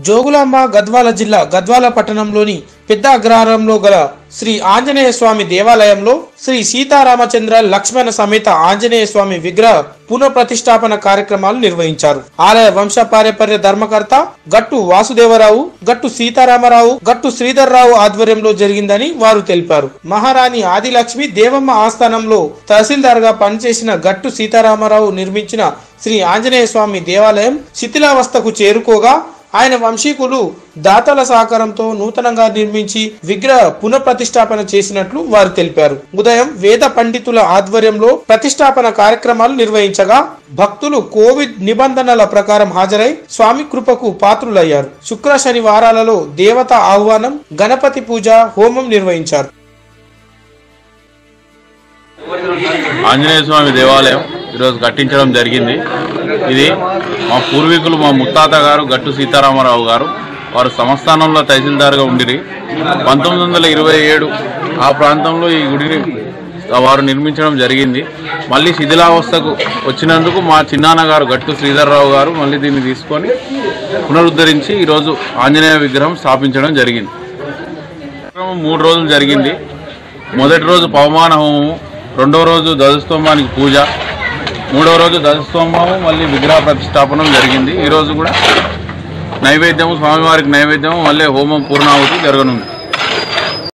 జోగులాంబ గద్వాల జిల్లా గద్వాల పట్టణంలోని పెద్ద అగ్రహారంలో గల శ్రీ ఆంజనేయ స్వామి దేవాలయంలో శ్రీ సీతారామచంద్ర లక్ష్మణ సమేత ఆంజనేయ స్వామి విగ్రహ పునఃప్రతిష్టాపన కార్యక్రమాలు నిర్వహించారు ఆలయ వంశ పారంపర్య ధర్మకర్త గట్టు వాసుదేవరావు గట్టు సీతారామరావు గట్టు శ్రీధర్రావు ఆధ్వర్యంలో జరిగిందని వారు తెలిపారు మహారాణి ఆదిలక్ష్మి దేవమ్మ ఆస్థానంలో తహసీల్దార్ గా పనిచేసిన గట్టు సీతారామరావు నిర్మించిన శ్రీ ఆంజనేయ స్వామి దేవాలయం శిథిలావస్థకు చేరుకోగా ఆయన వంశీకులు దాతల సహకారంతో నూతనంగా నిర్మించి విగ్రహ పునఃప్రతిష్టాపన చేసినట్లు వారు తెలిపారు ఉదయం వేద పండితుల ఆధ్వర్యంలో ప్రతిష్టాపన కార్యక్రమాలు నిర్వహించగా భక్తులు కోవిడ్ నిబంధనల ప్రకారం హాజరై స్వామి కృపకు పాత్రులయ్యారు శుక్ర శనివారాలలో దేవత ఆహ్వానం గణపతి పూజ హోమం నిర్వహించారు ఆంజనేయ స్వామి దేవాలయం ఈరోజు కట్టించడం జరిగింది ఇది మా పూర్వీకులు మా ముత్తాత గారు గట్టు సీతారామరావు గారు వారు సంస్థానంలో తహసీల్దార్గా ఉండిరి పంతొమ్మిది వందల ఇరవై ఏడు ఆ ప్రాంతంలో ఈ గుడిని వారు నిర్మించడం జరిగింది మళ్ళీ శిథిలావస్థకు వచ్చినందుకు మా చిన్నాన్న గారు గట్టు శ్రీధర్రావు గారు మళ్ళీ దీన్ని తీసుకొని పునరుద్ధరించి ఈరోజు ఆంజనేయ విగ్రహం స్థాపించడం జరిగింది కార్యక్రమం మూడు రోజులు జరిగింది మొదటి రోజు పవమాన హోమము రెండో రోజు ధ్వజస్తంభానికి పూజ మూడో రోజు ధ్వజస్తంభము మళ్ళీ విగ్రహ ప్రతిష్టాపనం జరిగింది ఈ రోజు కూడా నైవేద్యము స్వామివారికి నైవేద్యము మళ్ళీ హోమం పూర్ణాహుతి జరగనుంది